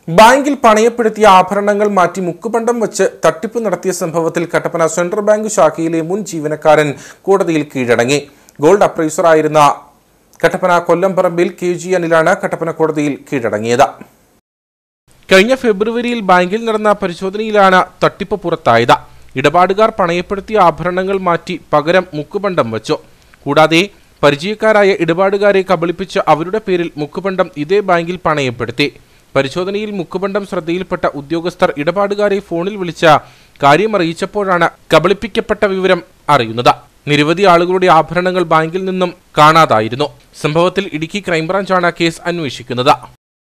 ബാങ്കിൽ പണയപ്പെടുത്തിയ ആഭരണങ്ങൾ മാറ്റി മുക്കുപണ്ടം വച്ച് തട്ടിപ്പ് നടത്തിയ സംഭവത്തിൽ കട്ടപ്പന സെൻട്രൽ ബാങ്ക് ശാഖയിലെ മുൻ ജീവനക്കാരൻ കോടതിയിൽ കീഴടങ്ങി ഗോൾഡ് അപ്രൈസറായിരുന്ന കട്ടപ്പന കൊല്ലംപറമ്പിൽ കെ ജി അനിലാണ് കട്ടപ്പന കോടതിയിൽ കീഴടങ്ങിയത് കഴിഞ്ഞ ഫെബ്രുവരിയിൽ ബാങ്കിൽ നടന്ന പരിശോധനയിലാണ് തട്ടിപ്പ് പുറത്തായത് ഇടപാടുകാർ പണയപ്പെടുത്തിയ ആഭരണങ്ങൾ മാറ്റി പകരം മുക്കുപണ്ടം വച്ചു കൂടാതെ പരിചയക്കാരായ ഇടപാടുകാരെ കബളിപ്പിച്ച് അവരുടെ പേരിൽ മുക്കുപണ്ടം ഇതേ ബാങ്കിൽ പണയപ്പെടുത്തി പരിശോധനയിൽ മുക്കുപണ്ടം ശ്രദ്ധയിൽപ്പെട്ട ഉദ്യോഗസ്ഥർ ഇടപാടുകാരെ ഫോണിൽ വിളിച്ച കാര്യമറിയിച്ചപ്പോഴാണ് കബളിപ്പിക്കപ്പെട്ട വിവരം അറിയുന്നത് നിരവധി ആളുകളുടെ ആഭരണങ്ങൾ ബാങ്കിൽ നിന്നും കാണാതായിരുന്നു സംഭവത്തിൽ ഇടുക്കി ക്രൈംബ്രാഞ്ചാണ് കേസ് അന്വേഷിക്കുന്നത്